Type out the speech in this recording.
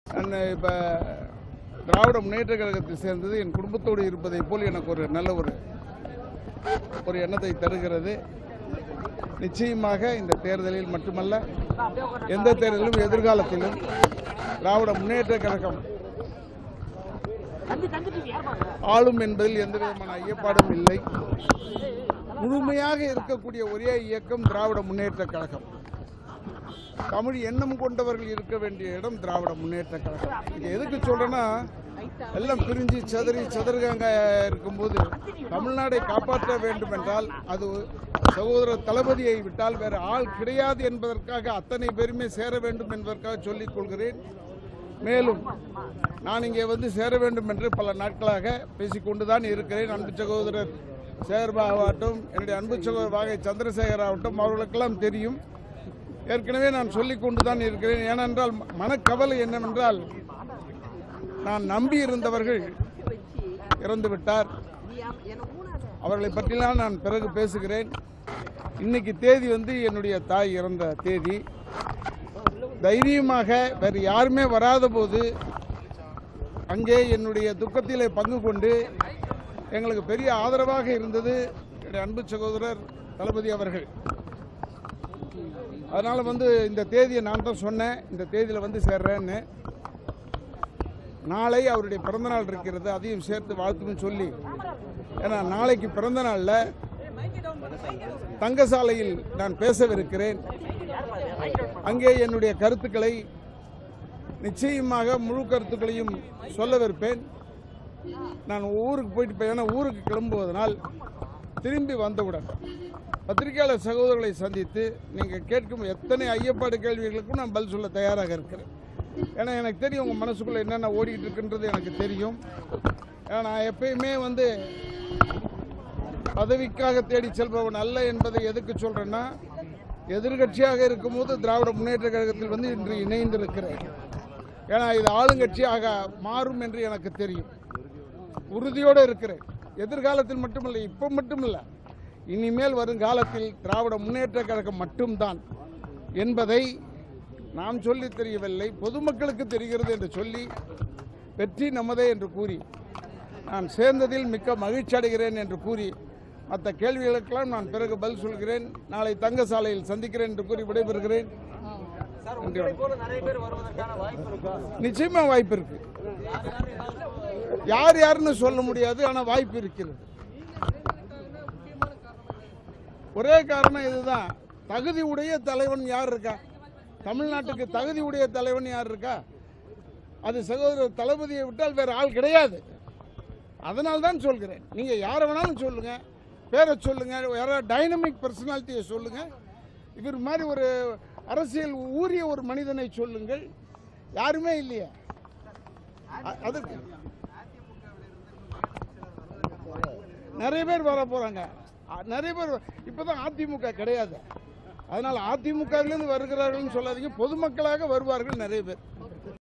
நான் இப்போ திராவிட முன்னேற்ற கழகத்தை சேர்ந்தது என் குடும்பத்தோடு இருப்பதைப் போல் எனக்கு ஒரு நல்ல ஒரு ஒரு எண்ணத்தை தருகிறது நிச்சயமாக இந்த தேர்தலில் மட்டுமல்ல எந்த தேர்தலிலும் எதிர்காலத்திலும் திராவிட முன்னேற்ற கழகம் ஆளும் என்பதில் எந்த விதமான ஐயப்பாடும் இல்லை முழுமையாக இருக்கக்கூடிய ஒரே இயக்கம் திராவிட முன்னேற்ற கழகம் தமிழ் எண்ணம் கொண்டவர்கள் இருக்க வேண்டிய இடம் திராவிட முன்னேற்ற கழகம் இது எதுக்கு சொல்றேன்னா எல்லாம் பிரிஞ்சு சதறி சதுரகங்க இருக்கும்போது தமிழ்நாடை காப்பாற்ற வேண்டும் என்றால் அது சகோதரர் தளபதியை விட்டால் வேறு ஆள் கிடையாது என்பதற்காக அத்தனை பேருமே சேர வேண்டும் என்பதற்காக சொல்லிக் கொள்கிறேன் மேலும் நான் இங்கே வந்து சேர வேண்டும் என்று பல நாட்களாக பேசிக்கொண்டுதான் இருக்கிறேன் அன்பு சகோதரர் சேகர்பாபாகட்டும் என்னுடைய அன்பு சகோதரர் வாகை சந்திரசேகர் ஆகட்டும் அவர்களுக்கெல்லாம் தெரியும் ஏற்கனவே நான் சொல்லிக் கொண்டுதான் இருக்கிறேன் ஏனென்றால் மனக்கவலை என்னவென்றால் நான் நம்பி இருந்தவர்கள் இறந்து விட்டார் அவர்களை பற்றிலாம் நான் பிறகு பேசுகிறேன் இன்னைக்கு தேதி வந்து என்னுடைய தாய் இறந்த தேதி தைரியமாக வேறு யாருமே வராத போது அங்கே என்னுடைய துக்கத்திலே பங்கு கொண்டு எங்களுக்கு பெரிய ஆதரவாக இருந்தது என்னுடைய அன்பு சகோதரர் தளபதி அவர்கள் அதனால வந்து இந்த தேதியை நான் தான் சொன்னேன் இந்த தேதியில் வந்து சேர்றேன்னு நாளை அவருடைய பிறந்தநாள் இருக்கிறது அதையும் சேர்த்து வாழ்த்துன்னு சொல்லி ஏன்னா நாளைக்கு பிறந்த நாளில் தங்கசாலையில் நான் பேசவிருக்கிறேன் அங்கே என்னுடைய கருத்துக்களை நிச்சயமாக முழு கருத்துக்களையும் சொல்லவிருப்பேன் நான் ஊருக்கு போயிட்டு போய் ஏன்னா ஊருக்கு கிளம்புவதனால் திரும்பி வந்தவுடன் பத்திரிகையாளர் சகோதரர்களை சந்தித்து நீங்கள் கேட்கும் எத்தனை ஐயப்பாடு கேள்விகளுக்கும் நான் பதில் சொல்ல தயாராக இருக்கிறேன் ஏன்னா எனக்கு தெரியும் உங்கள் மனசுக்குள்ளே என்னென்ன ஓடிக்கிட்டு இருக்குன்றது எனக்கு தெரியும் ஏன்னா நான் எப்பயுமே வந்து பதவிக்காக தேடி செல்பவன் அல்ல என்பதை எதுக்கு சொல்கிறேன்னா எதிர்கட்சியாக இருக்கும்போது திராவிட முன்னேற்ற கழகத்தில் வந்து இன்று இணைந்திருக்கிறேன் ஏன்னா இது ஆளுங்கட்சியாக மாறும் என்று எனக்கு தெரியும் உறுதியோடு இருக்கிறேன் எதிர்காலத்தில் மட்டுமல்ல இப்போ மட்டுமல்ல இனிமேல் வரும் காலத்தில் திராவிட முன்னேற்ற கழகம் மட்டும்தான் என்பதை நாம் சொல்லி தெரியவில்லை பொதுமக்களுக்கு தெரிகிறது என்று சொல்லி வெற்றி நமதே என்று கூறி நான் சேர்ந்ததில் மிக்க மகிழ்ச்சி அடைகிறேன் என்று கூறி மற்ற கேள்விகளுக்கெல்லாம் நான் பிறகு பதில் சொல்கிறேன் நாளை தங்க சாலையில் சந்திக்கிறேன் என்று கூறி விடைபெறுகிறேன் நன்றி வணக்கம். நிச்சயமா வாய்ப்பு இருக்கு யார் யாருன்னு சொல்ல முடியாது ஆனா வாய்ப்பு இருக்கிறது ஒரே காரணம் இதுதான் தகுதி உடைய தலைவன் யார் இருக்கா தமிழ்நாட்டுக்கு தகுதி உடைய தலைவன் யார் இருக்கா அது சகோதரர் தளபதியை விட்டால் வேற ஆள் கிடையாது அதனால தான் சொல்கிறேன் நீங்க யாரை வேணாலும் சொல்லுங்க பேரை சொல்லுங்க யாராவது டைனமிக் பர்சனாலிட்டியை சொல்லுங்க இவர் மாதிரி ஒரு அரசியல் ஊறிய ஒரு மனிதனை சொல்லுங்கள் யாருமே இல்லையா அ- அதற்கு நிறைய பேர் வர போறாங்க அ- நிறைய பேர் இப்பதான் அதிமுக கிடையாது அதனால அதிமுகவிலிருந்து வருகிறார்கள்னு சொல்லாதீங்க பொதுமக்களாக வருவார்கள் நிறைய பேர்